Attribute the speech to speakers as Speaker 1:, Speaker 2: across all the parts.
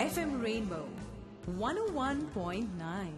Speaker 1: FM Rainbow 101.9.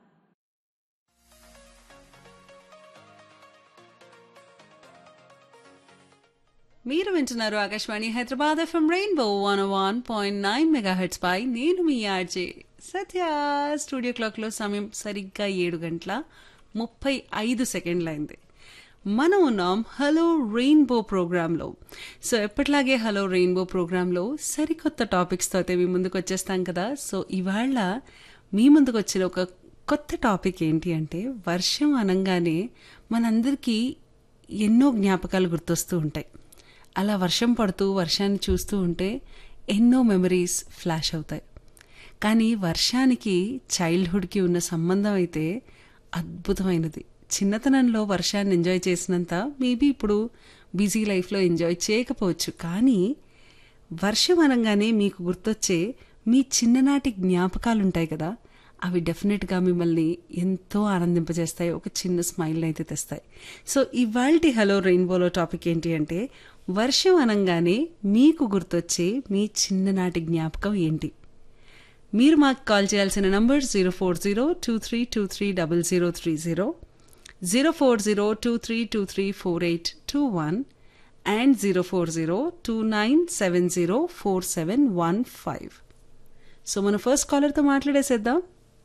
Speaker 2: మీరు వింటున్నారు Akashvani Hyderabad FM rainbow one one point nine mega heads పై నేను మీ ఆర్జే సత్య స్టూడియో క్లాక్ లో సమయం సరిగ్గా ఏడు గంటల ముప్పై ఐదు సెకండ్లైంది మనం ఉన్నాం హలో రెయిన్బో ప్రోగ్రాంలో సో ఎప్పటిలాగే హలో రెయిన్బో ప్రోగ్రాంలో సరికొత్త టాపిక్స్తో అయితే మీ ముందుకు వచ్చేస్తాం కదా సో ఇవాళ మీ ముందుకు వచ్చిన ఒక కొత్త టాపిక్ ఏంటి అంటే వర్షం అనగానే మనందరికీ ఎన్నో జ్ఞాపకాలు గుర్తొస్తూ ఉంటాయి అలా వర్షం పడుతూ వర్షాన్ని చూస్తూ ఉంటే ఎన్నో మెమరీస్ ఫ్లాష్ అవుతాయి కానీ వర్షానికి చైల్డ్హుడ్కి ఉన్న సంబంధం అయితే అద్భుతమైనది చిన్నతనంలో వర్షాన్ని ఎంజాయ్ చేసినంత మేబీ ఇప్పుడు బిజీ లైఫ్లో ఎంజాయ్ చేయకపోవచ్చు కానీ వర్షం అనగానే మీకు గుర్తొచ్చే మీ చిన్ననాటి జ్ఞాపకాలు ఉంటాయి కదా అవి డెఫినెట్గా మిమ్మల్ని ఎంతో ఆనందింపజేస్తాయి ఒక చిన్న స్మైల్ అయితే తెస్తాయి సో ఇవాల్టి హలో రెయిన్బోలో టాపిక్ ఏంటి అంటే వర్షం అనగానే మీకు గుర్తొచ్చే మీ చిన్ననాటి జ్ఞాపకం ఏంటి మీరు మాకు కాల్ చేయాల్సిన number zero four zero two three two three double zero three zero zero four zero two three two three four eight two one and zero four zero two nine seven zero four seven one five so మన first కాలర్తో మాట్లాడేసేద్దాం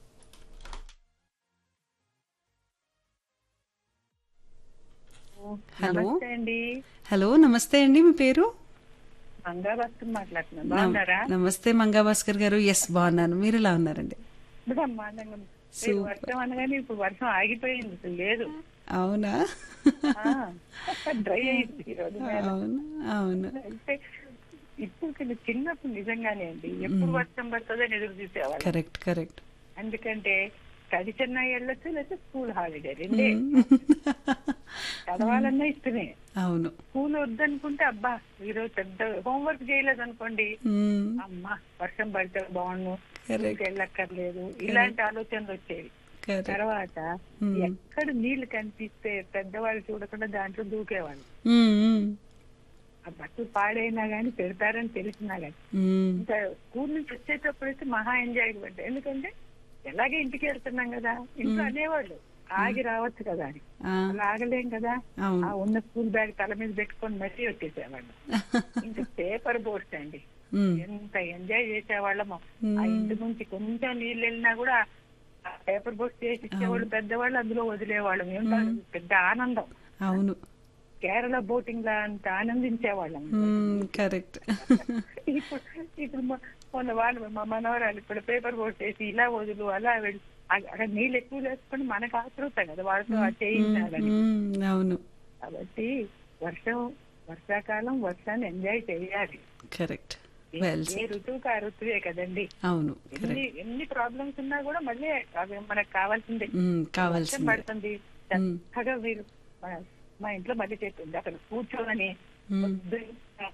Speaker 2: hello
Speaker 3: నమస్తే అండి
Speaker 2: hello నమస్తే అండి మీ పేరు
Speaker 3: మంగా భక్తులు మాట్లాడుతున్నాను బాగున్నారా
Speaker 2: నమస్తే మంగా భాస్కర్ గారు ఎస్ బాగున్నాను మీరు ఎలా ఉన్నారండి
Speaker 3: బ్రహ్మాండంగా ఉంది. లేదు, వర్షం అనగానే ఇప్పుడు వర్షం ఆగిపోయింది అసలు లేదు
Speaker 2: అవునా
Speaker 3: డ్రై అయింది ఈ రోజు నేల.
Speaker 2: అవును అవును
Speaker 3: అయితే ఇప్పుడు కొంచెం చిన్నప్పుడు నిజంగానే అండి ఎప్పుడు వర్షం పడుతుందని ఎదురు చూసేవాళ్ళు
Speaker 2: కరెక్ట్ కరెక్ట్
Speaker 3: ఎందుకంటే తడిచన్న వెళ్ళొచ్చు లేకపోతే స్కూల్ హాలిడే రెండే చదవాలన్నా ఇష్టమే
Speaker 2: అవును
Speaker 3: స్కూల్ వద్దనుకుంటే అబ్బా ఈరోజు పెద్ద హోంవర్క్ చేయలేదు అనుకోండి
Speaker 2: మ్మ్.
Speaker 3: అమ్మా వర్షం పడితే బాగుండు
Speaker 2: Correct.
Speaker 3: వెళ్ళక్కర్లేదు ఇలాంటి ఆలోచనలు వచ్చేవి
Speaker 2: కరెక్ట్
Speaker 3: తర్వాత ఎక్కడ నీళ్లు కనిపిస్తే పెద్దవాళ్ళు చూడకుండా దాంట్లో దూకేవాళ్ళు
Speaker 2: మ్మ్, మ్మ్.
Speaker 3: ఆ బట్టలు పాడైనా గానీ పెడతారని తెలిసినా గానీ
Speaker 2: మ్మ్.
Speaker 3: ఇంకా స్కూల్ నుంచి వచ్చేటప్పుడు అయితే మహా ఎంజాయ్ పడ్డా ఎందుకంటే ఎలాగే ఇంటికి వెళ్తున్నాం కదా ఇంట్లో అనేవాళ్ళు ఆగి రావచ్చు కదా అని
Speaker 2: ఆ,
Speaker 3: అలా ఆగలేం కదా
Speaker 2: అవును
Speaker 3: ఆ ఉన్న స్కూల్ బ్యాగ్ తల మీద పెట్టుకొని మరీ వచ్చేసేవాళ్ళు ఇంకా పేపర్ బోట్స్ అండి
Speaker 2: మ్మ్.
Speaker 3: ఎంత ఎంజాయ్ చేసేవాళ్ళమో ఆ ఇంటి నుంచి కొంచెం నీళ్ళు వెళ్ళినా కూడా ఆ పేపర్ బోట్స్ చేసి ఇచ్చేవాళ్ళు పెద్దవాళ్ళు అందులో వదిలేవాళ్ళం ఏంటో పెద్ద ఆనందం
Speaker 2: అవును
Speaker 3: కేరళ బోటింగ్ లా అంత ఆనందించేవాళ్ళం
Speaker 2: మ్మ్, కరెక్ట్
Speaker 3: ఇప్పుడు ఇప్పుడు మొ- మొన్న వాళ్ళు మా మనవరాలు ఇప్పుడు పేపర్ బోట్ వేసి ఇలా వదులు అలా వెళ్ళు అ- అక్కడ నీళ్ళు ఎక్కువ వేసుకొని మనకు ఆతృత కదా వాళ్ళతో ఆ చేయించాలని
Speaker 2: మ్మ్, అవును
Speaker 3: కాబట్టి వర్షం వర్షాకాలం వర్షాన్ని ఎంజాయ్ చేయాలి
Speaker 2: కరెక్ట్
Speaker 3: ఏ-
Speaker 2: వెల్
Speaker 3: ఏ ఋతువుకి ఆ ఋతువే కదండి
Speaker 2: అవును
Speaker 3: ఎన్ని ఎన్ని ప్రాబ్లమ్స్ ఉన్నా కూడా మళ్ళీ అవి మనకు కావాల్సిందే
Speaker 2: మ్మ్,
Speaker 3: వర్షం
Speaker 2: కావాల్సిందే
Speaker 3: పడుతుంది చక్కగా మీరు మా- మా ఇంట్లో మళ్ళీ చెప్తుంది అక్కడ కూర్చోని పొద్దున్న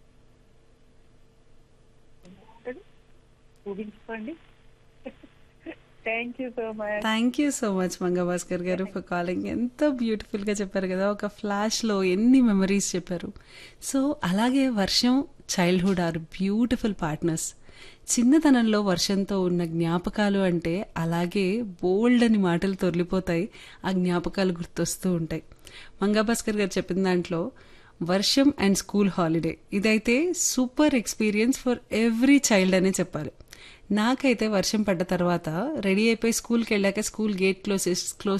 Speaker 3: ఊహించుకోండి thank you so much
Speaker 2: thank you so much Manga Bhaskar గారు ఫర్ కాలింగ్ ఎంతో బ్యూటిఫుల్ గా చెప్పారు కదా ఒక ఫ్లాష్ లో ఎన్ని మెమరీస్ చెప్పారు సో అలాగే వర్షం చైల్డ్హుడ్ ఆర్ బ్యూటిఫుల్ పార్ట్నర్స్ చిన్నతనంలో వర్షంతో ఉన్న జ్ఞాపకాలు అంటే అలాగే బోల్డ్ అని మాటలు తొలిపోతాయి ఆ జ్ఞాపకాలు గుర్తొస్తూ ఉంటాయి మంగా భాస్కర్ గారు చెప్పిన దాంట్లో వర్షం అండ్ స్కూల్ హాలిడే ఇదైతే super experience for every child అనే చెప్పాలి నాకైతే వర్షం పడ్డ తర్వాత రెడీ అయిపోయి స్కూల్కి వెళ్ళాక స్కూల్ గేట్ క్లోజ్ క్లోజ్